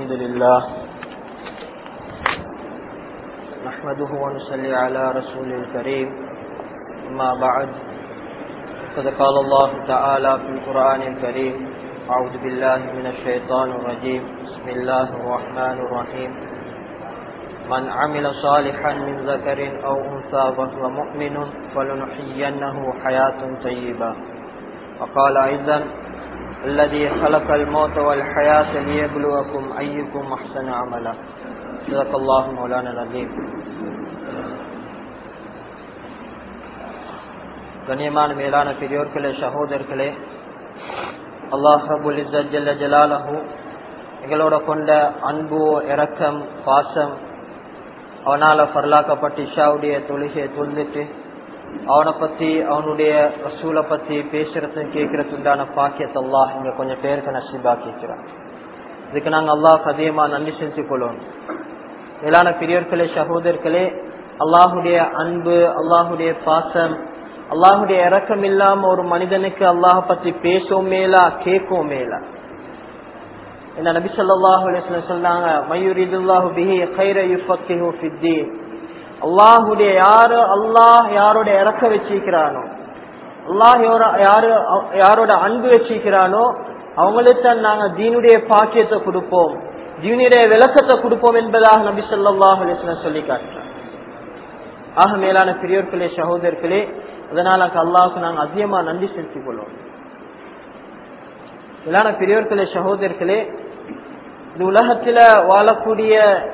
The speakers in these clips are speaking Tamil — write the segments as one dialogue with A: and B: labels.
A: الحمد لله نحمده ونصلي على رسول الكريم أما بعد قد قال الله تعالى في القرآن الكريم أعوذ بالله من الشيطان الرجيم بسم الله الرحمن الرحيم من عمل صالحا من ذكر أو أنثى وهو مؤمن فلنحيينه حياة طيبة وقال أيضا الذي خلق الموت والحياة ليبلوكم أيكم أحسن عملا صدق الله مولانا العظيم கண்ணியமான மேலான பெரியோர்களே சகோதரர்களே அல்லாஹ் ரபுல் இஸ்ஸத் ஜல்ல ஜலாலஹு எங்களோட கொண்ட அன்பு இரக்கம் பாசம் அவனால பரலாக்கப்பட்டு இஷாவுடைய தொழுகையை தொழுந்துட்டு அவனை பத்தி அவனுடைய ரசூலை பத்தி பேசுறது கேட்கறது உண்டான பாக்கியத்தை அல்லாஹ் இங்க கொஞ்சம் பேருக்கு நசிபாக்கிக்கிறான் இதுக்கு நாங்க அல்லாஹ் அதிகமா நன்றி செஞ்சு கொள்ளணும் மேலான பெரியோர்களே சகோதரர்களே அல்லாஹுடைய அன்பு அல்லாஹுடைய பாசம் அல்லாஹுடைய இறக்கம் இல்லாம ஒரு மனிதனுக்கு அல்லாஹ் பத்தி பேசவும் மேலா கேட்கவும் மேலா என்ன நபி சொல்லாஹு சொன்னாங்க மயூரிதுல்லாஹு பிஹி கைர யுஃபக்கிஹு ஃபித்தீன் அல்லாஹுடைய யாரு அல்லாஹ் யாரோட இறக்க வச்சிருக்கிறானோ அல்லாஹ் யாரு யாரோட அன்பு வச்சிருக்கிறானோ அவங்களுக்கு தான் நாங்க தீனுடைய பாக்கியத்தை கொடுப்போம் தீனுடைய விளக்கத்தை கொடுப்போம் என்பதாக நபி சொல்லாஹ் சொல்லி காட்டுறோம் ஆக மேலான பெரியோர்களே சகோதரர்களே அதனால அல்லாஹுக்கு நாங்க அதிகமா நன்றி செலுத்திக் கொள்வோம் மேலான பெரியோர்களே சகோதரர்களே இந்த உலகத்துல வாழக்கூடிய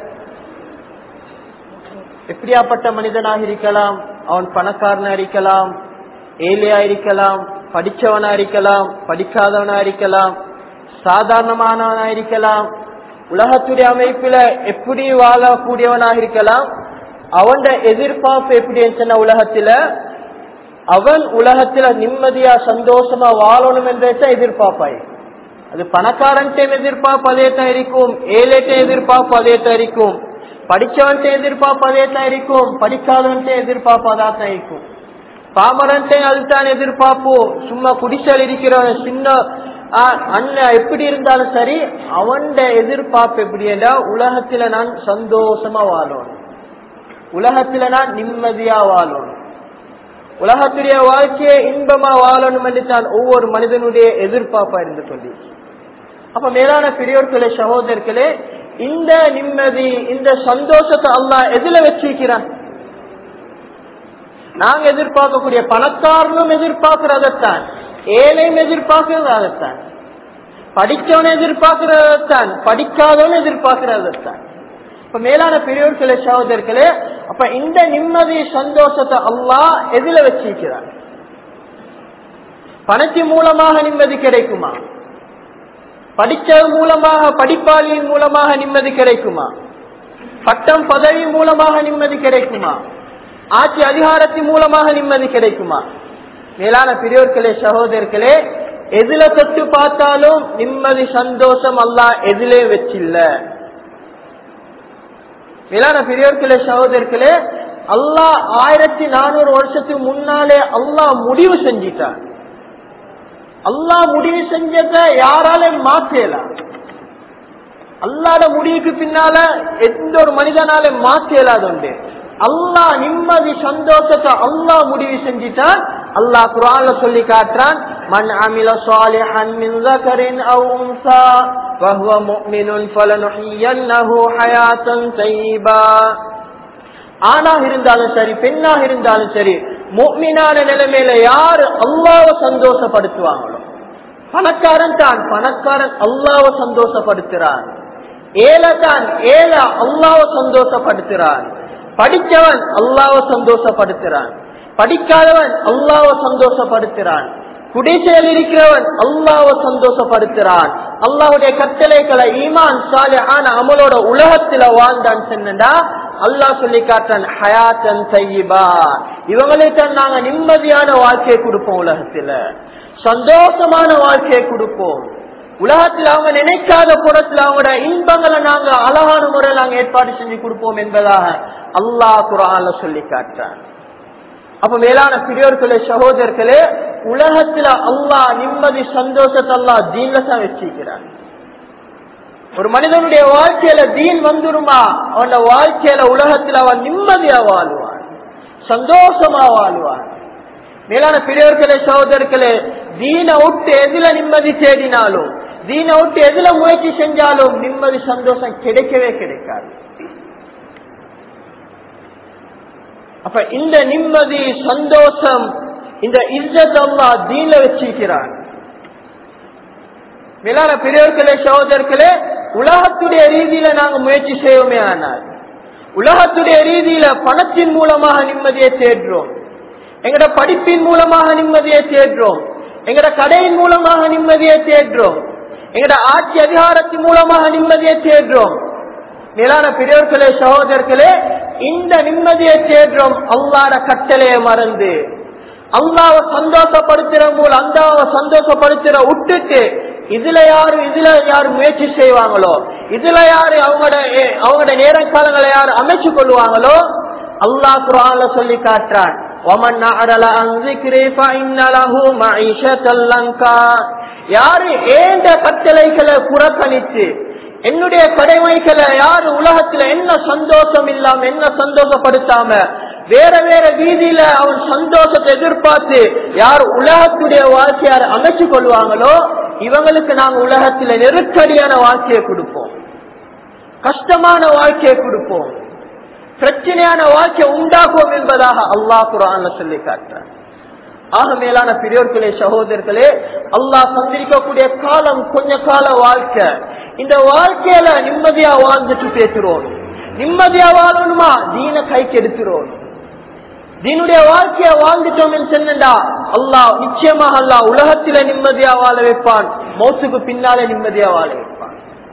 A: எப்படியாப்பட்ட மனிதனாக இருக்கலாம் அவன் பணக்காரனா இருக்கலாம் ஏழையா இருக்கலாம் படிச்சவனா இருக்கலாம் படிக்காதவனா இருக்கலாம் சாதாரணமானவனா இருக்கலாம் உலகத்துடைய அமைப்புல எப்படி வாழக்கூடியவனாக இருக்கலாம் அவன் எதிர்பார்ப்பு எப்படி சொன்ன உலகத்துல அவன் உலகத்துல நிம்மதியா சந்தோஷமா வாழணும் என்றே எதிர்பார்ப்பாய் அது பணக்காரன்ட்டையும் எதிர்பார்ப்பு அதே தான் இருக்கும் ஏழைட்டையும் எதிர்பார்ப்பு அதே தான் இருக்கும் படிச்சவன்ட்ட எதிர்பார்ப்பு அதே தான் இருக்கும் படிக்காதவன்ட்ட எதிர்பார்ப்பு அதா தான் இருக்கும் பாமரன்ட்ட அதுதான் எதிர்பார்ப்பு சும்மா குடிசல் இருக்கிறவன் சின்ன அண்ணன் எப்படி இருந்தாலும் சரி அவன் எதிர்பார்ப்பு எப்படி என்றா உலகத்துல நான் சந்தோஷமா வாழணும் உலகத்துல நான் நிம்மதியா வாழணும் உலகத்துடைய வாழ்க்கையை இன்பமா வாழணும் என்று தான் ஒவ்வொரு மனிதனுடைய எதிர்பார்ப்பா இருந்து கொண்டு அப்ப மேலான பெரியோர்களே சகோதரர்களே இந்த நிம்மதி இந்த சந்தோஷத்தை அல்லா எதுல வச்சிருக்கிறான் நாங்க எதிர்பார்க்கக்கூடிய பணக்காரனும் எதிர்பார்க்கிறதான் ஏழையும் எதிர்பார்க்கிறது அதைத்தான் படிச்சவன் எதிர்பார்க்கிறதான் படிக்காதவன் எதிர்பார்க்கிறதான் இப்ப மேலான பெரியோர்களே சகோதரர்களே அப்ப இந்த நிம்மதி சந்தோஷத்தை அல்லா எதுல வச்சிருக்கிறான் பணத்தின் மூலமாக நிம்மதி கிடைக்குமா படிச்சது மூலமாக படிப்பாளியின் மூலமாக நிம்மதி கிடைக்குமா பட்டம் பதவி மூலமாக நிம்மதி கிடைக்குமா ஆட்சி அதிகாரத்தின் மூலமாக நிம்மதி கிடைக்குமா மேலான பெரியோர்களே சகோதரர்களே எதுல தொட்டு பார்த்தாலும் நிம்மதி சந்தோஷம் அல்லா எதிலே வச்சில்ல மேலான பெரியோர்களே சகோதரர்களே அல்லா ஆயிரத்தி நானூறு வருஷத்துக்கு முன்னாலே அல்லா முடிவு செஞ்சிட்டான் அல்லா முடிவு செஞ்சத யாரால மாற்றலாம் அல்லாட முடிவுக்கு பின்னால எந்த ஒரு மனிதனால மாற்றலாது உண்டு அல்லா நிம்மதி சந்தோஷத்தை அல்லா முடிவு செஞ்சிட்டான் அல்லாஹ் குரான்ல சொல்லி காட்டுறான் மன் அமில சாலிஹன் மின் ذكرٍ أو أنثى فهو مؤمن فلنحيينه حياة طيبة ஆணாக இருந்தாலும் சரி பெண்ணாக இருந்தாலும் சரி முக்மினான நிலைமையில யாரு அல்லாவ சந்தோஷப்படுத்துவாங்களோ பணக்காரன் தான் பணக்காரன் அல்லாவ சந்தோஷப்படுத்துறான் ஏழை தான் ஏழை அல்லாவ சந்தோஷப்படுத்துறான் படித்தவன் அல்லாவ சந்தோஷப்படுத்துறான் படிக்காதவன் அல்லாவ சந்தோஷப்படுத்துறான் குடிசையில் இருக்கிறவன் அல்லாவ சந்தோஷப்படுத்துறான் அல்லாவுடைய கட்டளைகளை ஈமான் சாலை ஆன அமலோட உலகத்துல வாழ்ந்தான் சென்னா அல்லாஹ் சொல்லி காட்டான் ஹயாத்தன் தையிபா இவங்களுக்கு நாங்க நிம்மதியான வாழ்க்கையை கொடுப்போம் உலகத்துல சந்தோஷமான வாழ்க்கையை கொடுப்போம் உலகத்தில் அவங்க நினைக்காத புறத்துல அவங்களோட இன்பங்களை நாங்க அழகான முறையில் நாங்க ஏற்பாடு செஞ்சு கொடுப்போம் என்பதாக அல்லாஹ் குரான்ல சொல்லி காட்டுறான் அப்ப மேலான பெரியோர்களே சகோதரர்களே உலகத்துல அல்லாஹ் நிம்மதி சந்தோஷத்தை அல்லாஹ் தீன்ல தான் வச்சிருக்கிறான் ஒரு மனிதனுடைய வாழ்க்கையில தீன் வந்துருமா அவன வாழ்க்கையில உலகத்தில் அவன் நிம்மதியா வாழ்வான் சந்தோஷமா வாழ்வான் மேலான பெரியவர்களே சகோதரர்களே தீனை விட்டு எதுல நிம்மதி தேடினாலும் தீனை விட்டு எதுல முயற்சி செஞ்சாலும் நிம்மதி சந்தோஷம் கிடைக்கவே கிடைக்காது அப்ப இந்த நிம்மதி சந்தோஷம் இந்த இஸ்ஸத் அல்லா தீன வச்சிருக்கிறான் மேலான பெரியவர்களே சகோதரர்களே உலகத்துடைய ரீதியில நாங்க முயற்சி செய்வோமே ஆனால் உலகத்துடைய ரீதியில பணத்தின் மூலமாக நிம்மதியை தேடுறோம் எங்கட படிப்பின் மூலமாக நிம்மதியை தேடுறோம் எங்கட கடையின் மூலமாக நிம்மதியை தேடுறோம் எங்கட ஆட்சி அதிகாரத்தின் மூலமாக நிம்மதியை தேடுறோம் மேலான பெரியவர்களே சகோதரர்களே இந்த நிம்மதியை தேடுறோம் அல்லாட கட்டளையை மறந்து அல்லாவை சந்தோஷப்படுத்துற மூலம் அந்தாவை சந்தோஷப்படுத்துற விட்டுட்டு இதுல யாரு இதுல யாரு முயற்சி செய்வாங்களோ இதுல யாரு அவங்களோட அவங்களோட நேர காலங்களை யாரு அமைச்சு கொள்வாங்களோ அல்லாஹ் குரான்ல சொல்லி காட்டுறான் ومن أعرض عن ذكري فإن له معيشة لنكا யாரு ஏண்ட கட்டளைகளை புறக்கணித்து என்னுடைய கடமைகளை யாரு உலகத்துல என்ன சந்தோஷம் இல்லாம என்ன சந்தோஷப்படுத்தாம வேற வேற வீதியில அவன் சந்தோஷத்தை எதிர்பார்த்து யார் உலகத்துடைய வாழ்க்கையார் அமைச்சு கொள்வாங்களோ இவங்களுக்கு நாங்க உலகத்துல நெருக்கடியான வாழ்க்கையை கொடுப்போம் கஷ்டமான வாழ்க்கையை கொடுப்போம் பிரச்சனையான வாழ்க்கை உண்டாக்குவோம் என்பதாக அல்லாஹ் குரான்ல சொல்லி காட்டுறார் ஆக மேலான பெரியோர்களே சகோதரர்களே அல்லாஹ் சந்திரிக்கக்கூடிய காலம் கொஞ்ச கால வாழ்க்கை இந்த வாழ்க்கையில நிம்மதியா வாழ்ந்துட்டு பேசுறோம் நிம்மதியா வாழணுமா தீன கைக்கு எடுத்துறோம் தீனுடைய வாழ்க்கைய வாழ்ந்துட்டோம் சொன்னா அல்லாஹ் நிச்சயமாக அல்லாஹ் உலகத்தில நிம்மதியா வாழ வைப்பான் மௌத்துக்கு பின்னாலே நிம்மதியா வாழ வைப்பான்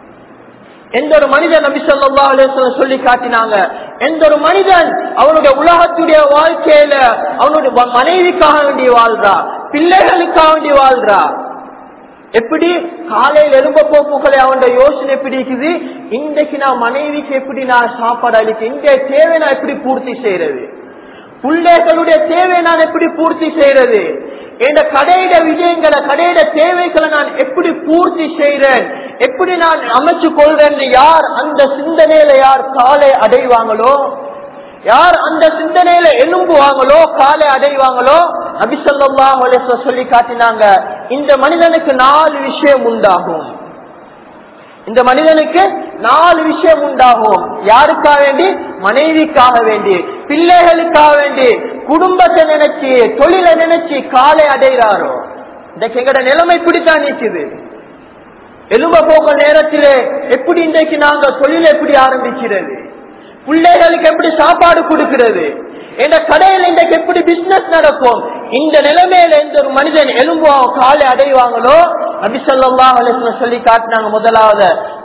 A: எந்த ஒரு மனிதன் நபி சொல்லா சொல்லி காட்டினாங்க எந்த ஒரு மனிதன் அவனுடைய உலகத்துடைய வாழ்க்கையில அவனுடைய மனைவிக்காக வேண்டி வாழ்றா பிள்ளைகளுக்காக வேண்டி வாழ்றா எப்படி காலையில் எலும்ப போக்குகளை அவன் யோசனை எப்படி இருக்குது இன்றைக்கு நான் மனைவிக்கு எப்படி நான் சாப்பாடு அளிக்க இந்த தேவை நான் எப்படி பூர்த்தி செய்யறது பிள்ளைகளுடைய தேவையை நான் எப்படி பூர்த்தி செய்யறது என் கடையிட விஜயங்களை கடையிட தேவைகளை நான் எப்படி பூர்த்தி செய்யறேன் எப்படி நான் அமைச்சு கொள்றேன் யார் அந்த சிந்தனையில யார் காலை அடைவாங்களோ யார் அந்த சிந்தனையில எலும்புவாங்களோ காலை அடைவாங்களோ அபிசல்லா சொல்லி காட்டினாங்க இந்த மனிதனுக்கு நாலு விஷயம் உண்டாகும் இந்த மனிதனுக்கு நாலு விஷயம் உண்டாகும் யாருக்காக வேண்டி மனைவிக்காக வேண்டி பிள்ளைகளுக்காக வேண்டி குடும்பத்தை நினைச்சு தொழிலை நினைச்சு காலை அடைகிறாரோ இந்த எங்கட நிலைமை இப்படித்தான் நிற்குது எலும்ப போக்க நேரத்திலே எப்படி இன்றைக்கு நாங்க தொழில் எப்படி ஆரம்பிக்கிறது பிள்ளைகளுக்கு எப்படி சாப்பாடு கொடுக்கிறது என்ற கடையில் இன்றைக்கு எப்படி பிசினஸ் நடக்கும் இந்த நிலைமையில எந்த ஒரு மனிதன் எலும்பு காலை அடைவாங்களோ அபிசல்லா சொல்லி காட்டினாங்க முதலாவது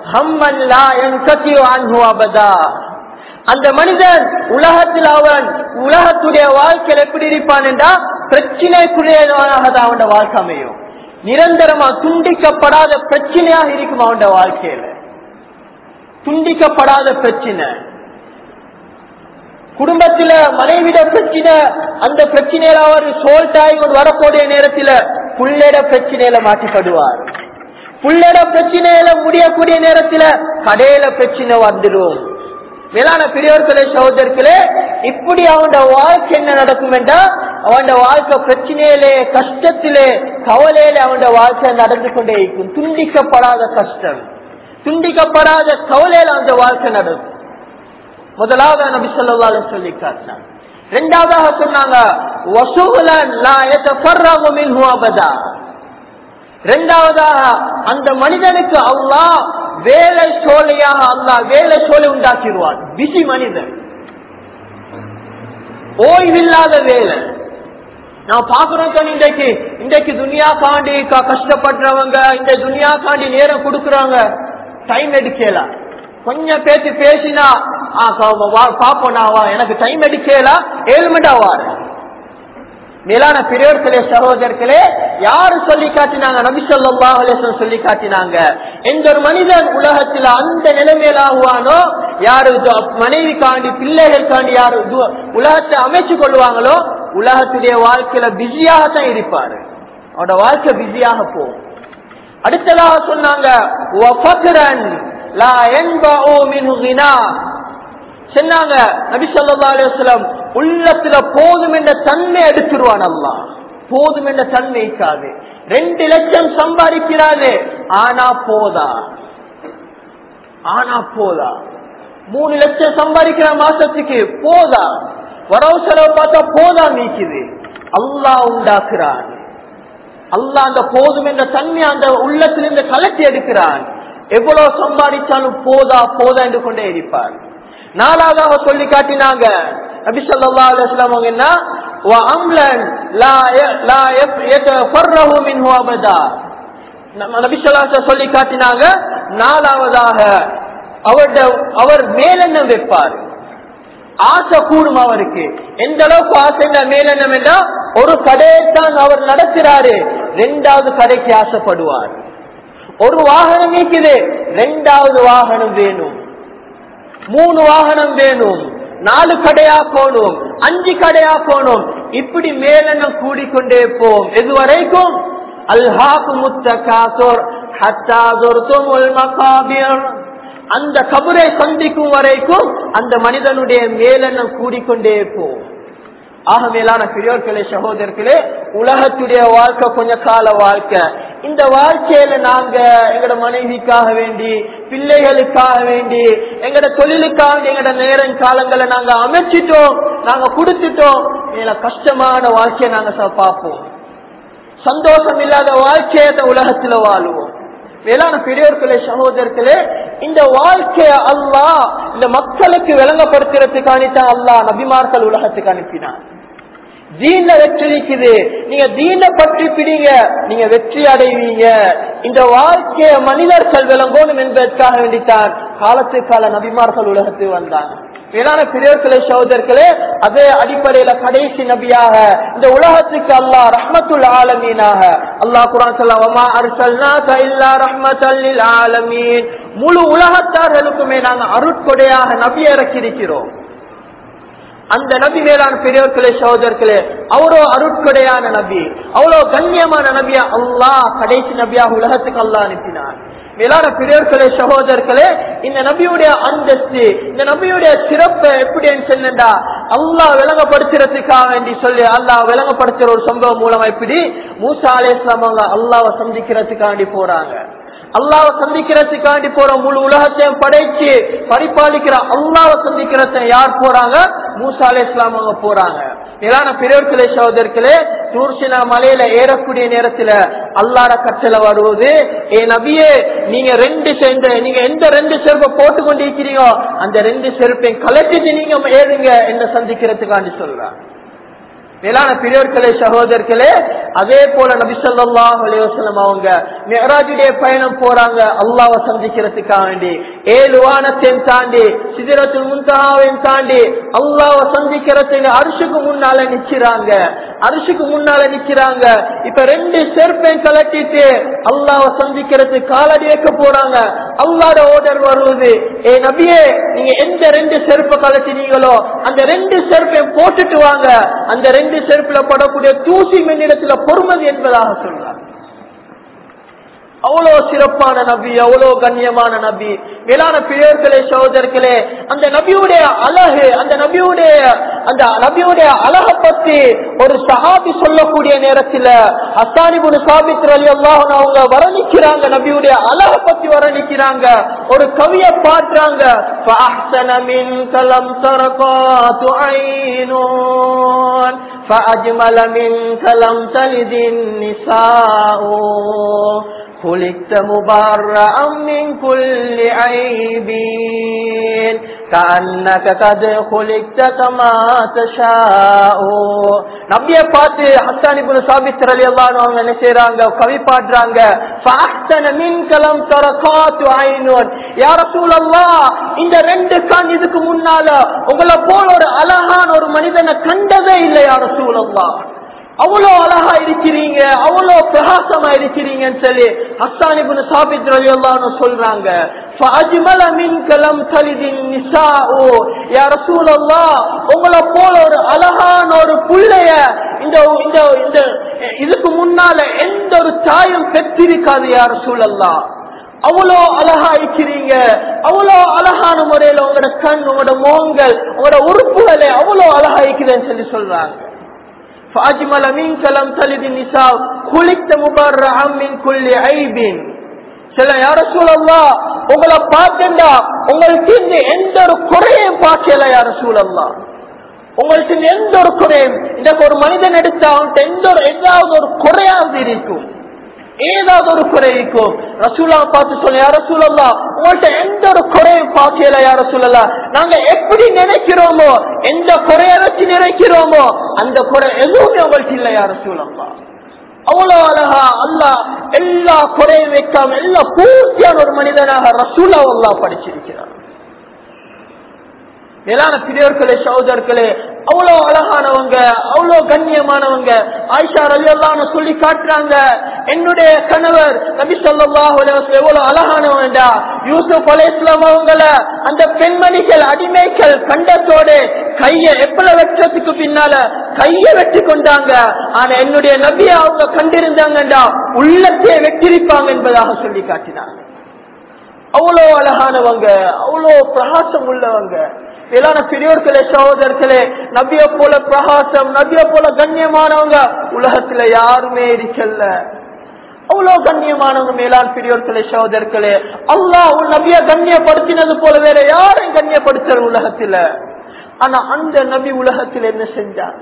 A: அந்த மனிதன் உலகத்தில் அவன் உலகத்துடைய வாழ்க்கையில் எப்படி இருப்பான் என்றா பிரச்சனைக்குரியவனாக தான் அவன் வாழ்க்கை அமையும் நிரந்தரமா துண்டிக்கப்படாத பிரச்சனையாக இருக்கும் அவன் வாழ்க்கையில துண்டிக்கப்படாத பிரச்சனை குடும்பத்தில மனைவிட பிரச்சனை அந்த பிரச்சனையில அவர் சோல்ட்டாய் கொண்டு வரக்கூடிய நேரத்தில் புள்ளட பிரச்சனையில மாட்டிப்படுவார் புள்ளட பிரச்சனையில முடியக்கூடிய நேரத்துல கடையில பிரச்சனை வந்துடும் மேலான பெரியவர்களே சகோதரர்களே இப்படி அவனோட வாழ்க்கை என்ன நடக்கும் என்றா அவனோட வாழ்க்கை பிரச்சனையிலே கஷ்டத்திலே கவலையிலே அவனோட வாழ்க்கை நடந்து கொண்டே இருக்கும் துண்டிக்கப்படாத கஷ்டம் துண்டிக்கப்படாத கவலையில அந்த வாழ்க்கை நடக்கும் முதலாவது நபி சொல்லா சொல்லி காட்டினாங்க இரண்டாவதாக சொன்னாங்க இரண்டாவதாக அந்த மனிதனுக்கு அல்லாஹ் வேலை சோலையாக அல்லாஹ் வேலை சோலை உண்டாக்கிடுவான் பிசி மனிதன் ஓய்வில்லாத வேலை நான் பாக்குறோம் இன்றைக்கு இன்றைக்கு துனியா காண்டி கஷ்டப்படுறவங்க இந்த துனியா காண்டி நேரம் கொடுக்கறாங்க டைம் எடுக்கலாம் கொஞ்சம் பேச்சு பேசினா பாப்போம் நான் எனக்கு டைம் எடுக்கலாம் ஏழு மணி ஆவாரு மேலான பெரியோர்களே சகோதரர்களே யாரு சொல்லி காட்டினாங்க நபி சொல்லா சொல்லி காட்டினாங்க எந்த ஒரு மனிதன் உலகத்தில் அந்த நிலைமையில ஆகுவானோ யாரு மனைவி காண்டி பிள்ளைகள் காண்டி யாரு உலகத்தை அமைச்சு கொள்வாங்களோ உலகத்துடைய வாழ்க்கையில பிஸியாகத்தான் இருப்பாரு அவரோட வாழ்க்கை பிஸியாக போகும் அடுத்ததாக சொன்னாங்க லா யன்பஉ மின்ஹு கினா சொன்னாங்க நபி ஸல்லல்லாஹு அலைஹி வஸல்லம் உள்ளத்துல போதும் என்ற தன்மை எடுத்துருவான் அல்லாஹ் போதும் என்ற தன்மை இருக்காது ரெண்டு லட்சம் சம்பாதிக்கிறாரு ஆனா போதா ஆனா போதா மூணு லட்சம் சம்பாதிக்கிற மாசத்துக்கு போதா வரவு செலவு பார்த்தா போதா நீக்குது அல்லாஹ் உண்டாக்குறான் அல்லாஹ் அந்த போதும் என்ற தன்மை அந்த உள்ளத்திலிருந்து கலட்டி எடுக்கிறான் எவ்வளவு சம்பாதிச்சாலும் போதா போதா என்று கொண்டே இருப்பார் நாலாவதாக சொல்லி காட்டினாங்க நபி ஸல்லல்லாஹு அலைஹி வஸல்லம் அவங்க என்ன வ அம்லன் லா ய- லா யஃப்- யதஃபர்ரஹு மின்ஹு அபதா நம்ம நபி ஸல்லல்லாஹு அலைஹி வஸல்லம் சொல்லி காட்டினாங்க நாலாவதாக அவருடைய அவர் மேலெண்ணம் வைப்பார் ஆசை கூடும் அவருக்கு எந்த அளவுக்கு ஆசை மேலெண்ணம் என்றா ஒரு கடையை தான் அவர் நடத்துறாரு ரெண்டாவது கடைக்கு ஆசைப்படுவார் ஒரு வாகனம் நீக்குது ரெண்டாவது வாகனம் வேணும் மூணு வாகனம் வேணும் நாலு கடையா போகணும் அஞ்சு கடையா போகணும் இப்படி மேலெண்ணம் கூடிக்கொண்டே போம் எது வரைக்கும் அல்ஹாக்கு முத்த காசோர் அந்த கபரை சந்திக்கும் வரைக்கும் அந்த மனிதனுடைய மேலெண்ணம் கூடிக்கொண்டே போம் ஆக மேலான பெரியோர்களே சகோதரர்களே உலகத்துடைய வாழ்க்கை கொஞ்ச கால வாழ்க்கை இந்த வாழ்க்கையில நாங்க எங்கட மனைவிக்காக வேண்டி பிள்ளைகளுக்காக வேண்டி எங்கட தொழிலுக்காக வேண்டி எங்கட நேரம் காலங்களை நாங்க அமைச்சிட்டோம் நாங்க கொடுத்துட்டோம் இதுல கஷ்டமான வாழ்க்கையை நாங்க ச- பார்ப்போம் சந்தோஷம் இல்லாத வாழ்க்கையை இந்த உலகத்துல வாழுவோம் மேலான பெரியோர்களே சகோதரர்களே இந்த வாழ்க்கைய அல்லாஹ் இந்த மக்களுக்கு விளங்கப்படுத்துறதுக்கானித்தான் அல்லாஹ் நபிமார்கள் உலகத்துக்கு அனுப்பினான் தீன வெற்றி இருக்குது நீங்க தீன பற்றி பிடிங்க நீங்க வெற்றி அடைவீங்க இந்த வாழ்க்கைய மனிதர்கள் விளங்கணும் என்பதற்காக வேண்டித்தான் காலத்துக்கு கால நபிமார்கள் உலகத்துக்கு வந்தாங்க மேலான பெரியர்களே சகோதரர்களே அதே அடிப்படையில கடைசி நபியாக இந்த உலகத்துக்கு அல்லாஹ் ரஹ்மத்துல் ஆலமீனாக அல்லாஹ் குரான் சொல்லவமா அர்சல்னாக இல்லா ரஹ்மத்தல் லில் ஆலமீன் முழு உலகத்தார்களுக்குமே நாங்க அருட்கொடையாக நபி இறக்கியிருக்கிறோம் அந்த நபி மேலான பெரியவர்களே சகோதரர்களே அவ்வளோ அருட்கொடையான நபி அவ்வளோ கண்ணியமான நபியா அல்லாஹ் கடைசி நபியாக உலகத்துக்கு அல்லாஹ் அனுப்பினார் மேலான பெரியவர்களே சகோதரர்களே இந்த நபியுடைய அந்தஸ்து இந்த நபியுடைய சிறப்பை எப்படின்னு சொன்னா அல்லாஹ் விளங்கப்படுத்துறதுக்காக வேண்டி சொல்லி அல்லாஹ் விளங்கப்படுத்துற ஒரு சம்பவம் மூலமா எப்படி மூசா அலே இஸ்லாம் அவங்க அல்லாவை சந்திக்கிறதுக்காண்டி போறாங்க அல்லாவை சந்திக்கிறதுக்காண்டி போற முழு உலகத்தையும் படைச்சு பரிபாலிக்கிற அல்லாவை சந்திக்கிறத யார் போறாங்க மூசா அலே இஸ்லாம் அவங்க போறாங்க மேலான பெரியோர்களே சகோதரர்களே தூர்சினா மலையில ஏறக்கூடிய நேரத்துல அல்லாட கட்டளை வருவது ஏ நபியே நீங்க ரெண்டு சேர்ந்த நீங்க எந்த ரெண்டு செருப்பை போட்டு கொண்டிருக்கிறீங்களோ அந்த ரெண்டு செருப்பையும் கலட்டிட்டு நீங்க ஏறுங்க என்ன சந்திக்கிறதுக்காண்டி சொல்றாங்க மேலான பெரியோர்களே சகோதரர்களே அதே போல நபிசல்லாஹ் அலைவசலம் அவங்க மெஹராஜுடைய பயணம் போறாங்க அல்லாவை சந்திக்கிறதுக்காக வேண்டி ஏழு வானத்தையும் தாண்டி சிதிரத்தில் முன்தகாவையும் தாண்டி அல்லாவை சந்திக்கிறதுக்கு அரிசுக்கு முன்னால நிக்கிறாங்க அரிசுக்கு முன்னால நிக்கிறாங்க இப்ப ரெண்டு செருப்பையும் கலட்டிட்டு அல்லாவை சந்திக்கிறதுக்கு காலடி வைக்க போறாங்க அல்லாட ஓர்டர் வருவது ஏ நபியே நீங்க எந்த ரெண்டு செருப்பை கலட்டினீங்களோ அந்த ரெண்டு செருப்பையும் போட்டுட்டு வாங்க அந்த ரெண்டு செருப்புல படக்கூடிய தூசி மின்னிடத்துல பொறுமதி என்பதாக சொல்றார் அவ்வளவு சிறப்பான நபி அவ்வளவு கண்ணியமான நபி மேலான பிழையர்களே சகோதரர்களே அந்த நபியுடைய அழகு அந்த நபியுடைய அந்த நபியுடைய அழகை பத்தி ஒரு சஹாபி சொல்லக்கூடிய நேரத்துல அஸ்தானிபுன் சாபித் அலி அல்லாஹ் அவங்க வர்ணிக்கிறாங்க நபியுடைய அழகை பத்தி வர்ணிக்கிறாங்க ஒரு கவியை பாடுறாங்க فأحسن منك لم ترقات عين فأجمل منك لم تلد النساء خلقت مبرأ من كل عيب كأنك قد خلقت كما تشاء நபிய பார்த்து ஹஸ்தானி குரு சாபித்தர் அலி அல்லாஹ் அவங்க என்ன செய்யறாங்க கவி பாடுறாங்க فأحسن منك لم ترقات عين يا رسول الله இந்த ரெண்டு கண் இதுக்கு முன்னால உங்களை போல ஒரு அழகான ஒரு மனிதனை கண்டதே இல்லை யார சூழல்லா அவ்வளோ அழகா இருக்கிறீங்க அவ்வளோ பிரகாசமா இருக்கிறீங்கன்னு சொல்லி ஹஸ்தானிபுன் சாபித் ரலியல்லாஹு சொல்றாங்க فأجمل منك لم تلد النساء يا رسول الله உங்களை போல ஒரு அழகான ஒரு புள்ளைய இந்த இந்த இந்த இதுக்கு முன்னால எந்த ஒரு தாயும் பெற்றிருக்காது யார் சூழல்லா அவ்வளோ அழகா இருக்கிறீங்க அவ்வளோ அழகான முறையில உங்களோட கண் உங்களோட மோங்கள் உங்களோட உறுப்புகளை அவ்வளோ அழகா இருக்குதுன்னு சொல்லி சொல்றாங்க فأجمل منك لم تلد النساء خلقت مبرعا من كل عيب சில யார சூழல்லா உங்களை பார்த்தா உங்களுக்கு இந்த எந்த ஒரு குறையும் பார்க்கல யார சூழல்லா உங்களுக்கு இந்த எந்த ஒரு குறையும் இந்த ஒரு மனிதன் எடுத்தா அவன்கிட்ட எந்த ஒரு ஏதாவது ஒரு குறையாவது இருக்கும் ஏதாவது ஒரு குறை இருக்கும் ரசூலா பார்த்து சொல்ல யார சூழல்லா உங்கள்ட்ட எந்த ஒரு குறையும் பார்க்கல யார சூழலா நாங்க எப்படி நினைக்கிறோமோ எந்த குறைய வச்சு நினைக்கிறோமோ அந்த குறை எதுவுமே உங்கள்ட்ட இல்ல யார சூழல்லா அவ்வளவு அழகா அல்லா எல்லா குறையும் வைக்காம எல்லா பூர்த்தியான ஒரு மனிதனாக ரசூலா அல்லா படிச்சிருக்கிறார் மேலான பிரியோர்களே சகோதரர்களே அவ்வளவு அழகானவங்க அவ்வளவு கண்ணியமானவங்க ஆயிஷா ரவி அல்லான்னு சொல்லி காட்டுறாங்க என்னுடைய கணவர் நபி சொல்லாஹ் எவ்வளவு அழகானவன்டா யூசுப் அலே இஸ்லாம் அவங்கள அந்த பெண்மணிகள் அடிமைகள் கண்டத்தோட கைய எப்பல வெற்றத்துக்கு பின்னால கைய வெட்டி கொண்டாங்க ஆனா என்னுடைய நபியை அவங்க கண்டிருந்தாங்கடா உள்ளத்தையே வெற்றிருப்பாங்க என்பதாக சொல்லி காட்டினாங்க அவ்வளோ அழகானவங்க அவ்வளோ பிரகாசம் உள்ளவங்க மேலான பெரியோர்களே சகோதரர்களே நபிய போல பிரகாசம் நபிய போல கண்ணியமானவங்க உலகத்துல யாருமே இருக்கல்ல அவ்வளவு கண்ணியமானவங்க மேலான் பெரியோர்களே சகோதரர்களே அல்லாஹ் உன் நபிய கண்ணியப்படுத்தினது போல வேற யாரையும் கண்ணியப்படுத்தல உலகத்துல ஆனா அந்த நபி உலகத்துல என்ன செஞ்சாங்க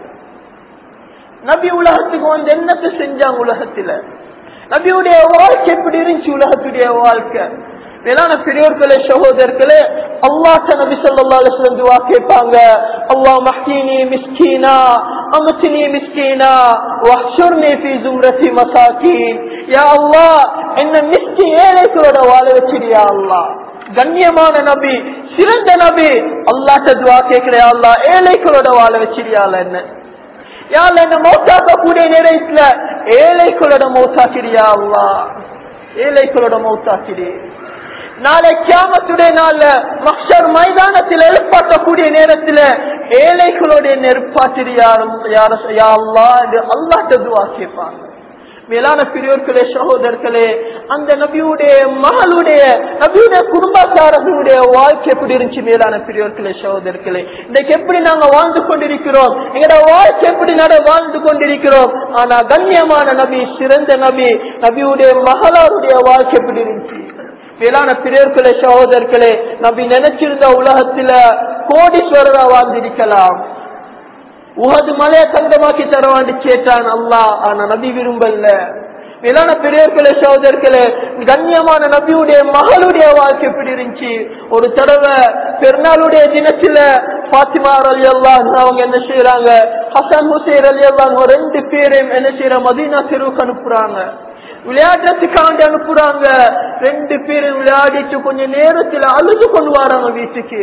A: நபி உலகத்துக்கு வந்து என்னத்தை செஞ்சாங்க உலகத்துல நபியுடைய வாழ்க்கை எப்படி இருந்துச்சு உலகத்துடைய வாழ்க்கை மேலான பெரியோர்களே சகோதரர்களே அல்லாஹ் நபி ஸல்லல்லாஹு அலைஹி வஸல்லம் துஆ கேட்பாங்க அல்லாஹ் மஹ்கினி மிஸ்கீனா அம்தினி மிஸ்கீனா வஹ்ஷுர்னி ஃபீ ஜும்ரத்தி மசாகீன் யா அல்லாஹ் என்ன மிஸ்கி ஏழைகளோட வாழ வச்சிடியா அல்லாஹ் கண்ணியமான நபி சிறந்த நபி அல்லாஹ் துஆ கேட்கிறேன் அல்லாஹ் ஏழைகளோட வாழ வச்சிடியா என்ன யாழ் என்ன மௌத்தாக்கக்கூடிய நேரத்துல ஏழைகளோட மௌத்தாக்கிறியா அல்லா ஏழைகளோட மௌத்தாக்கிறே நாளை கியாமத்துடைய நாள்ல மக்ஷர் மைதானத்தில் எழுப்பாட்டக்கூடிய நேரத்துல ஏழைகளுடைய நெருப்பாற்றியாரும் யா அல்லா என்று அல்லாட்ட துவா கேட்பாங்க மேலான பெரியோர்களே சகோதரர்களே அந்த நபியுடைய மகளுடைய நபியுடைய குடும்பத்தாரர்களுடைய வாழ்க்கை எப்படி இருந்துச்சு மேலான பெரியோர்களே சகோதரர்களே இன்னைக்கு எப்படி நாங்க வாழ்ந்து கொண்டிருக்கிறோம் எங்களோட வாழ்க்கை எப்படி நட வாழ்ந்து கொண்டிருக்கிறோம் ஆனா கண்ணியமான நபி சிறந்த நபி நபியுடைய மகளாருடைய வாழ்க்கை எப்படி இருந்துச்சு மேலான பிரியர்களே சகோதரர்களே நபி நினைச்சிருந்த உலகத்துல கோடீஸ்வரரா வாழ்ந்திருக்கலாம் உகது மலையை தங்கமாக்கி தரவாண்டு கேட்டான் அல்லா ஆனா நபி விரும்பல மேலான பெரியர்களே சகோதரர்களே கண்ணியமான நபியுடைய மகளுடைய வாழ்க்கை எப்படி இருந்துச்சு ஒரு தடவை பெருநாளுடைய தினத்துல பாத்திமா அலி அல்லாஹ் அவங்க என்ன செய்யறாங்க ஹசன் ஹுசேன் அலி அல்லாஹ் ரெண்டு பேரையும் என்ன செய்யற மதீனா தெருவுக்கு அனுப்புறாங்க விளையாடுறதுக்காண்டி அனுப்புறாங்க ரெண்டு பேரும் விளையாடிட்டு கொஞ்ச நேரத்துல அழுது கொண்டு வராங்க வீட்டுக்கு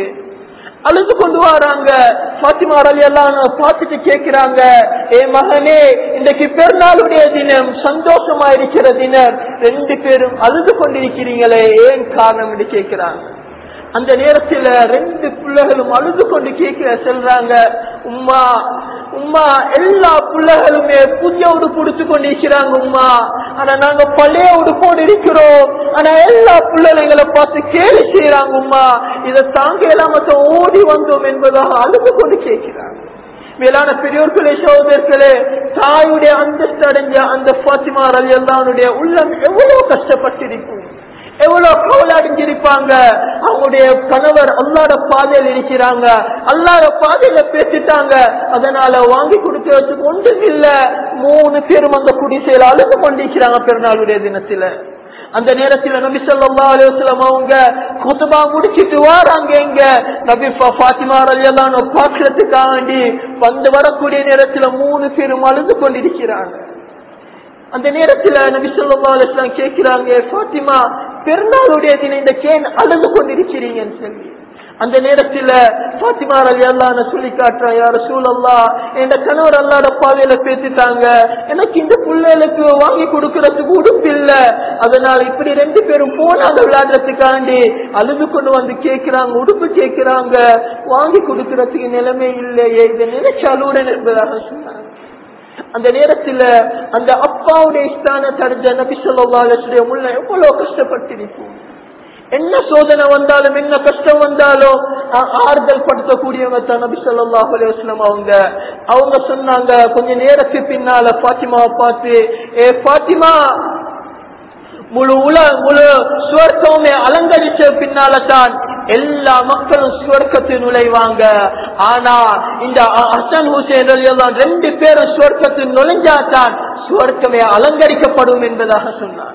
A: அழுது கொண்டு வராங்க பாத்திமா அலி எல்லாம் பார்த்துட்டு கேக்குறாங்க ஏ மகனே இன்றைக்கு பெருநாளுடைய தினம் சந்தோஷமா இருக்கிற தினம் ரெண்டு பேரும் அழுது கொண்டிருக்கிறீங்களே ஏன் காரணம் என்று கேட்கிறாங்க அந்த நேரத்துல ரெண்டு பிள்ளைகளும் அழுது கொண்டு கேட்க செல்றாங்க உம்மா உம்மா எல்லா பிள்ளைகளுமே புதிய உடுப்பு உடுத்து கொண்டு இருக்கிறாங்க உம்மா ஆனா நாங்க பழைய உடுப்போடு இருக்கிறோம் ஆனா எல்லா பிள்ளைகளை பார்த்து கேலி செய்யறாங்க உம்மா இதை தாங்க இல்லாம ஓடி வந்தோம் என்பதாக அழுது கொண்டு கேட்கிறாங்க மேலான பெரியோர்களே சகோதரர்களே தாயுடைய அந்தஸ்து அடைஞ்ச அந்த பாத்திமா அலி அல்லானுடைய உள்ளம் எவ்வளவு கஷ்டப்பட்டிருக்கும் எவ்வளவு கவலை அடைஞ்சிருப்பாங்க அவங்களுடைய கணவர் அல்லாட பாதையில் இருக்கிறாங்க அல்லாத பாதையில பேசிட்டாங்க அதனால வாங்கி கொடுக்கறதுக்கு ஒன்றும் இல்ல மூணு பேரும் அந்த குடிசையில அழுது கொண்டிருக்கிறாங்க பெருநாளுடைய தினத்துல அந்த நேரத்துல நபி சொல்லா அலுவலம் அவங்க குத்துபா முடிச்சிட்டு வாராங்க எங்க நபி பாத்திமா அலியெல்லாம் பாக்குறதுக்காண்டி வந்து வரக்கூடிய நேரத்துல மூணு பேரும் அழுது கொண்டிருக்கிறாங்க அந்த நேரத்துல நபி சொல்லா அலுவலாம் கேட்கிறாங்க பாத்திமா பெருநாளுடைய தினம் இந்த கேன் அழுது கொண்டிருக்கிறீங்கன்னு சொல்லி அந்த நேரத்துல பாத்திமா அலி அல்லான்னு சொல்லி காட்டுறான் யார சூழல்லா என் கணவர் அல்லாட பாதையில பேசிட்டாங்க எனக்கு இந்த பிள்ளைகளுக்கு வாங்கி கொடுக்கறதுக்கு உடுப்பு இல்ல அதனால இப்படி ரெண்டு பேரும் போனாங்க விளையாடுறதுக்காண்டி அழுது கொண்டு வந்து கேட்கிறாங்க உடுப்பு கேட்கிறாங்க வாங்கி கொடுக்கறதுக்கு நிலைமை இல்லையே இதை நினைச்சு அழுவுடன் என்பதாக சொன்னாங்க
B: அந்த நேரத்துல அந்த அப்பாவுடைய ஸ்தானத்தை அடைஞ்ச நபி சொல்லா முள்ள எவ்வளவு கஷ்டப்பட்டிருக்கும் என்ன சோதனை வந்தாலும் என்ன கஷ்டம் வந்தாலும் ஆ- ஆறுதல் படுத்தக்கூடியவங்க தான் நபி ஸல்லல்லாஹு அலைஹி வஸல்லம் அவங்க அவங்க சொன்னாங்க கொஞ்ச நேரத்துக்கு பின்னால பாத்திமாவை பார்த்து ஏ பாத்திமா முழு உல முழு சுவர்க்கமே அலங்கரிச்ச பின்னால தான் எல்லா மக்களும் சுவர்க்கத்தில் நுழைவாங்க ஆனா இந்த அ- ஹசன் ஹுசேன் எல்லாம் ரெண்டு பேரும் சுவர்க்கத்தில் நுழைஞ்சாதான் சுவர்க்கமே அலங்கரிக்கப்படும் என்பதாக சொன்னாங்க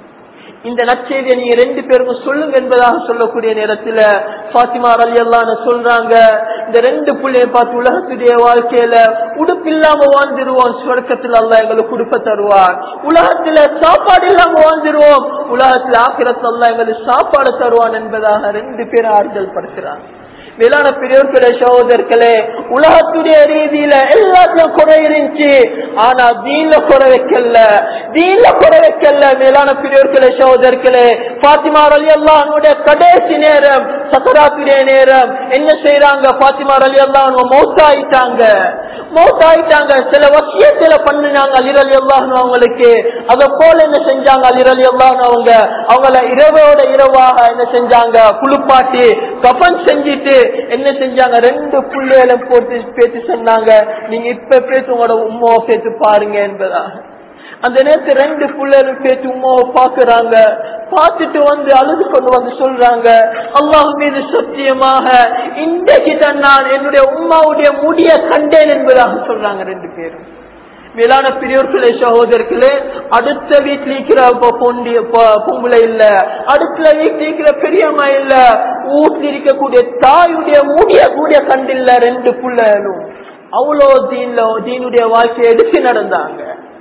B: இந்த நற்செய்தியை நீங்க ரெண்டு பேருக்கும் சொல்லுங்க என்பதாக சொல்லக்கூடிய நேரத்துல பாத்திமா அலி சொல்றாங்க இந்த ரெண்டு பிள்ளைய பார்த்து உலகத்துடைய வாழ்க்கையில உடுப்பு இல்லாம வாழ்ந்துருவோம் சுவர்க்கத்தில் அல்ல எங்களுக்கு உடுப்ப தருவார் உலகத்துல சாப்பாடு இல்லாம வாழ்ந்துருவோம் உலகத்துல ஆக்கிரத்தில் அல்ல எங்களுக்கு சாப்பாடு தருவான் என்பதாக ரெண்டு பேரும் ஆறுதல் படுத்துறாங்க மேலான பெரியோர்களே சகோதரர்களே உலகத்துடைய ரீதியில எல்லாத்துலயும் குறை இருந்துச்சு ஆனா தீன்ல குறை வைக்கல தீன்ல குறை வைக்கல மேலான பெரியோர்களே சகோதரர்களே பாத்திமா அலி அல்லாஹனுடைய கடைசி நேரம் சக்கராத்துடைய நேரம் என்ன செய்யறாங்க பாத்திமா அலி அல்லாஹ் மௌத்தாயிட்டாங்க மௌத்தாயிட்டாங்க சில வசியத்துல பண்ணினாங்க அலிர் அலி அல்லாஹ் அவங்களுக்கு அத போல என்ன செஞ்சாங்க அலிர் அலி அல்லாஹ் அவங்க அவங்கள இரவோட இரவாக என்ன செஞ்சாங்க குளிப்பாட்டி கபன் செஞ்சிட்டு என்ன செஞ்சாங்க ரெண்டு புள்ளைகளும் போட்டு பேச்சு சொன்னாங்க நீங்க இப்ப பேச்சு உங்களோட உமாவை பேச்சு பாருங்க என்பதா அந்த நேரத்து ரெண்டு பிள்ளைகளும் பேச்சு உமாவை பாக்குறாங்க பார்த்துட்டு வந்து அழுது கொண்டு வந்து சொல்றாங்க அல்லாஹ் மீது சத்தியமாக இன்றைக்கு தான் நான் என்னுடைய உமாவுடைய முடிய கண்டேன் என்பதாக சொல்றாங்க ரெண்டு பேரும் மேலான பெரியோர்களே சகோதரர்களே அடுத்த வீட்டில் இருக்கிற பொ- பொண்டிய பொ- பொம்பளை இல்ல அடுத்த வீட்டில் இருக்கிற பெரியம்மா இல்ல வீட்டில் இருக்கக்கூடிய தாயுடைய முடிய கூடிய கண்டில்ல ரெண்டு பிள்ளைகளும் அவ்வளோ தீன்ல தீனுடைய வாழ்க்கையை எடுத்து நடந்தாங்க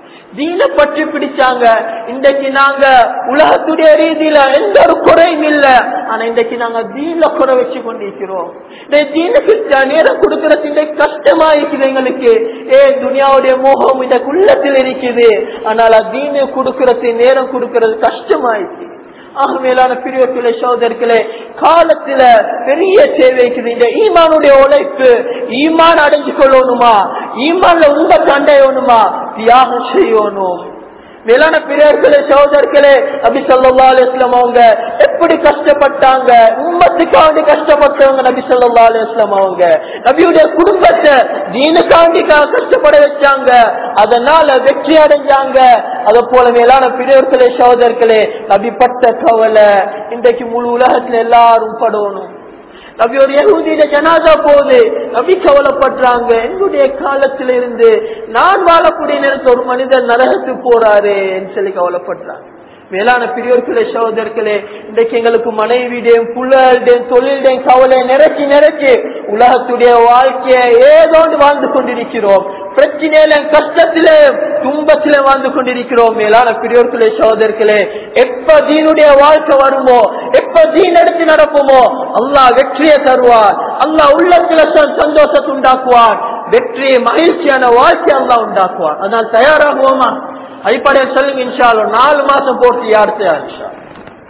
B: தீன பற்றி பிடிச்சாங்க இன்றைக்கு நாங்க உலகத்துடைய ரீதியில எந்த ஒரு குறையும் இல்ல ஆனா இன்றைக்கு நாங்க தீன்ல குறை வச்சு கொண்டிருக்கிறோம் இந்த தீனுக்கு த- நேரம் கொடுக்கறது இன்றைக்கு கஷ்டமா இருக்குது எங்களுக்கு ஏ துனியாவுடைய மோகம் இந்த குள்ளத்தில் இருக்குது ஆனால் தீனு கொடுக்கறது நேரம் கொடுக்கறது கஷ்டமா இருக்குது ஆக மேலான பிரிவுகளே சோதர்களே காலத்துல பெரிய தேவைக்குது இந்த ஈமானுடைய உழைப்பு ஈமான் அடைஞ்சு கொள்ளணுமா ஈமான்ல உங்க கண்டையணுமா தியாகம் செய்யணும் மேலான பிரியர்களே சகோதரர்களே நபி ஸல்லல்லாஹு அலைஹி வஸல்லம் அவங்க எப்படி கஷ்டப்பட்டாங்க உம்மத்துக்காண்டி கஷ்டப்பட்டவங்க நபி ஸல்லல்லாஹு அலைஹி வஸல்லம் அவங்க நபியுடைய குடும்பத்தை தீனுக்காண்டி க- கஷ்டப்பட வச்சாங்க அதனால வெற்றி அடைஞ்சாங்க அத போல மேலான பிரியர்களே சகோதரர்களே நபி பட்ட கவலை இன்றைக்கு முழு உலகத்துல எல்லாரும் படணும் நபி ஒரு யகூதியில ஜனாதா போகுது நபி கவலைப்படுறாங்க என்னுடைய காலத்துல இருந்து நான் வாழக்கூடிய நேரத்தில் ஒரு மனிதர் நரகத்துக்கு போறாரேன்னு சொல்லி கவலைப்படுறாங்க மேலான பெரியோர்களே சகோதரர்களே இன்றைக்கு எங்களுக்கு மனைவியுடையும் புள்ளடையும் தொழிலுடையும் கவலை நிறைச்சி நிறைச்சி உலகத்துடைய வாழ்க்கையை ஏதோண்டு வாழ்ந்து கொண்டிருக்கிறோம் பிரச்சனையில கஷ்டத்தில துன்பத்தில வாழ்ந்து கொண்டிருக்கிறோம் மேலான பெரியோர்களே சகோதரர்களே எப்ப தீனுடைய வாழ்க்கை வருமோ எப்ப தீன் எடுத்து நடப்போமோ அல்லாஹ் வெற்றியை தருவார் அல்லாஹ் உள்ளத்துல ச- சந்தோஷத்தை உண்டாக்குவார் வெற்றி மகிழ்ச்சியான வாழ்க்கை அல்லாஹ் உண்டாக்குவார் அதனால் தயாராகுவோமா அடிப்படையில் சொல்லுங்க இன்ஷா அல்லாஹ். நாலு மாசம் போட்டு யார் தயார் இன்ஷா அல்லாஹ்.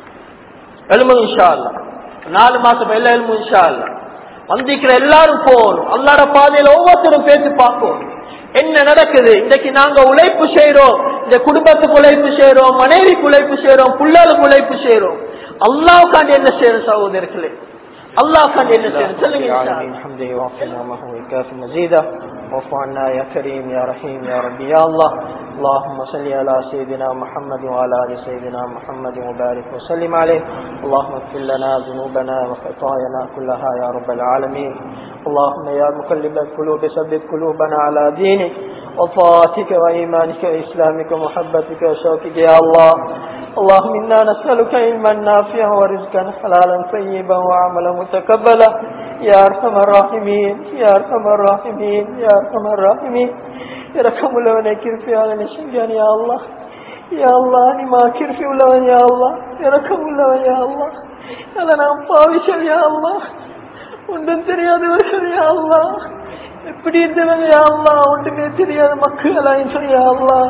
B: எலும்பு இன்ஷா அல்லாஹ். நாலு மாசம் எல்லா எலும்பு இன்ஷா அல்லாஹ். வந்திருக்கிற எல்லாரும் போகணும் அல்லாட பாதையில ஒவ்வொருத்தரும் பேசி பார்ப்போம் என்ன நடக்குது இன்னைக்கு நாங்க உழைப்பு செய்யறோம் இந்த குடும்பத்துக்கு உழைப்பு செய்யறோம் மனைவிக்கு உழைப்பு செய்யறோம் பிள்ளைகளுக்கு உழைப்பு செய்யறோம் அல்லாவுக்காண்டி என்ன செய்யறோம் சகோதரர்களே அல்லாவுக்காண்டி என்ன செய்யறோம் சொல்லுங்க இன்ஷா அல்லாஹ்.
A: العالمين حمده وعفنا ما هو يكافي مزيدا واعف عنا يا كريم يا رحيم يا ربي يا الله اللهم صل على سيدنا محمد وعلى ال سيدنا محمد وبارك وسلم عليه اللهم اغفر لنا ذنوبنا وخطايانا كلها يا رب العالمين اللهم يا مقلب القلوب ثبت قلوبنا على دينك وطاعتك وايمانك واسلامك ومحبتك وشوقك يا الله اللهم انا نسالك علما نافعا ورزقا حلالا طيبا وعملا متقبلا يا ارحم الراحمين يا ارحم الراحمين يا ارحم الراحمين يرحم لنا كرفي على نشجان يا الله يا الله நீ கிருஃபி உள்ளவன் யா அல்லாஹ் இரக்கம் உள்ளவன் யா அல்லாஹ் அதை நாம் பாவிச்சல் யா அல்லாஹ் ஒன்றும் தெரியாதவர்கள் யா அல்லாஹ் எப்படி இருந்தவங்க யா அல்லாஹ் ஒன்றுமே தெரியாத மக்கள் சொல்லி யா அல்லாஹ்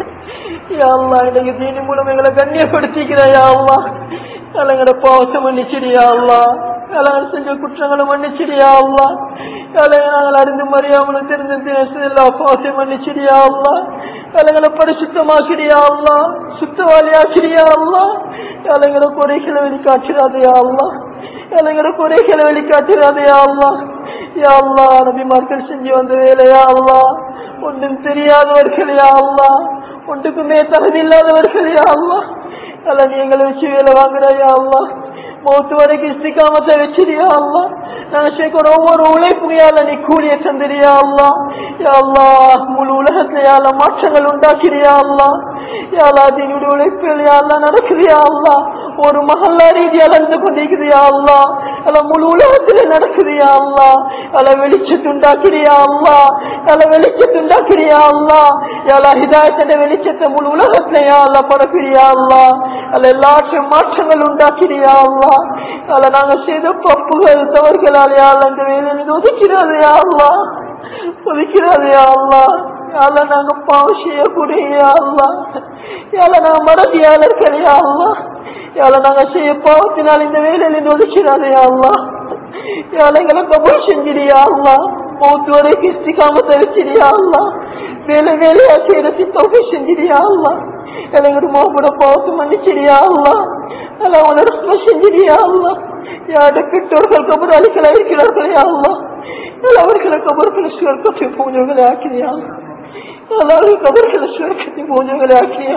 A: யா அல்லாஹ் இன்னைக்கு தீனி மூலம் எங்களை கண்ணியப்படுத்திக்கிற யா அல்லாஹ் எங்களோட பாவத்தை மன்னிச்சிடியா அல்லாஹ் எல்லாம் செஞ்ச குற்றங்களை மன்னிச்சிடியா அல்லாஹ்
B: யாழைய நாங்கள் அறிந்து மறியாமல் தெரிந்து எல்லா பாசை மன்னிச்சிரியா அல்லா யாழைகளை பரிசுத்தமாக்கிறியா அல்லா சுத்தவாளியாக்கிறியா அல்லா யாழைகளை குறைகளை வெளிக்காட்டுறாதையா அல்லா யாழைகளை குறைகளை வெளிக்காட்டுறாதையா அல்லா யா அல்லா நபிமார்கள் செஞ்சு வந்த வேலையா அல்லா ஒன்றும் தெரியாதவர்கள் யா அல்லா ஒன்றுக்குமே தகுதியில்லாதவர்கள் யா அல்லா அல்ல நீ எங்களை வச்சு வேலை வாங்குறாயா அல்லா மௌத்து வரைக்கும் இஸ்திகாமத்தை வச்சிருயா அல்லா நாங்க சேர்க்கிற ஒவ்வொரு உழைப்புகையால நீ கூலிய தந்திரியா அல்லா யா அல்லா முழு உலகத்துல யால மாற்றங்கள் உண்டாக்கிறியா அல்லா யாலா தீனுடைய உழைப்புகள் யாழ்லா நடக்குதியா அல்லா ஒரு மகல்லா ரீதியால் நடந்து கொண்டிருக்குதியா அல்லா அல்ல முழு உலகத்திலே நடக்குதியா அல்லா அல்ல வெளிச்சத்துண்டாக்கிறியா அல்லா அல்ல வெளிச்சத்துண்டாக்கிறியா அல்லா யாலா ஹிதாயத்தின வெளிச்சத்தை முழு உலகத்திலேயா அல்ல பரப்பிறியா அல்லா அல்ல எல்லாற்றையும் மாற்றங்கள் உண்டாக்கிறியா அல்லா அல்ல நாங்க செய்த பப்புகள் தவறுகளால் யாழ் அந்த வேலையில் ஒதுக்கிறாதையா அல்லா ஒதுக்கிறாதையா அல்லா யாழ நாங்க பாவம் செய்யக்கூடிய அல்லா யாழ நாங்க மறதியாளர்கள் யா அல்லா யாழ நாங்க செய்ய பாவத்தினால் இந்த வேலையில் ஒதுக்கிறாதையா அல்லா யாழ எங்களை கபூல் செஞ்சிரியா அல்லா மௌத்து வரைக்கும் இஸ்திகாமத்தை வச்சிரியா அல்லா வேலை வேலையா செய்யறது தொகை செஞ்சிரியா அல்லா எனக்கு மோபட பாவத்து மன்னிச்சிரியா அல்லா அல்ல உணர்வு செஞ்சிரியா அல்லா யாருடைய பெற்றோர்கள் கபராளிகள் இருக்கிறார்கள் யா அல்லா அவர்களை கபர்களை சுவர்க்கத்தை பூஞ்சவங்களை ஆக்கிறியா அல்லாவுடைய கபர்களை சுவர்க்கத்தை பூஞ்சவங்களை ஆக்கிறியா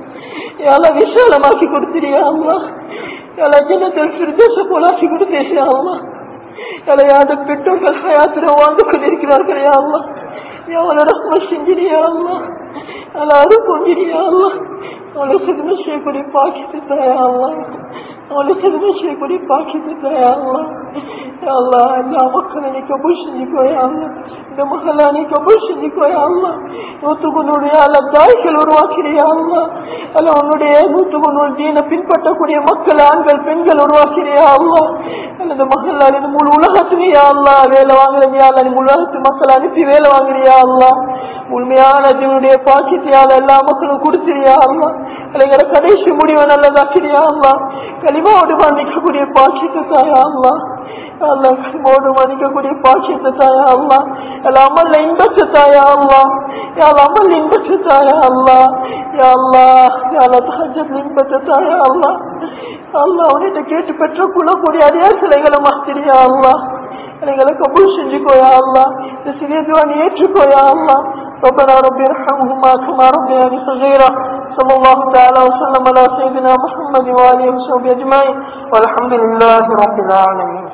B: யாரா விசாலமாக்கி கொடுத்திரியா அல்லா யாரா ஜனத்தில் பிரதேச போலாக்கி கொடுத்தேசியா அல்லா யாரா யாருடைய பெற்றோர்கள் ஹயாத்திர வாழ்ந்து கொண்டிருக்கிறார்கள் யா அல்லா எவ்வளவு ரஹ்ம செஞ்சிரியா அல்லா எல்லாரும் கொண்டிரியா அல்லா அவளை சதுமை செய்யக்கூடிய பாக்கிட்டு தயா அல்லா அவளை சதுமை செய்யக்கூடிய பாக்கிட்டு தயா அல்லா அல்லா எல்லா மக்களை நீ கபூல் செஞ்சுக்கோயா அல்லா இந்த மகளா நீ கபூல் செஞ்சுக்கோயா அல்லா நூத்துக்கு நூறு அல்ல தாய்கள் உருவாக்கிறியா அல்லா அல்ல உன்னுடைய நூத்துக்கு நூறு தீன பின்பற்றக்கூடிய மக்கள் ஆண்கள் பெண்கள் உருவாக்கிறியா அல்லா அல்லது மகள் அல்லது முழு உலகத்துலையா அல்லா வேலை வாங்குறியா அல்ல நீ முழு உலகத்து மக்கள் அனுப்பி வேலை வாங்குறியா அல்லா உண்மையான தீனுடைய பாக்கியத்தையால் எல்லா மக்களும் கொடுத்திரியா அல்லா அல்லங்கிற கடைசி முடிவை நல்லதாக்கிறியா அல்லா களிமாவோடு மன்னிக்கக்கூடிய பாக்கியத்தை தாயா அல்லா அல்லா களிமாவோடு மன்னிக்கக்கூடிய பாக்கியத்தை தாயா அல்லா எல்லா அமல்ல இன்பத்தை தாயா அல்லா யாழ் அமல் இன்பத்தை தாயா அல்லா யா அல்லா யாழ் தஹஜத் இன்பத்தை தாயா அல்லா அல்லா அவனிட்ட கேட்டு பெற்ற குலக்கூடிய அடியார் சிலைகளை மாத்திரியா அல்லா எங்களை கபூல் செஞ்சுக்கோயா அல்லா இந்த சிறிய துவானி ஏற்றுக்கோயா அல்லா ربنا رب ارحمهما كما ربياني صغيرا صلى الله تعالى وسلم على سيدنا محمد وآله وصحبه أجمعين والحمد لله رب العالمين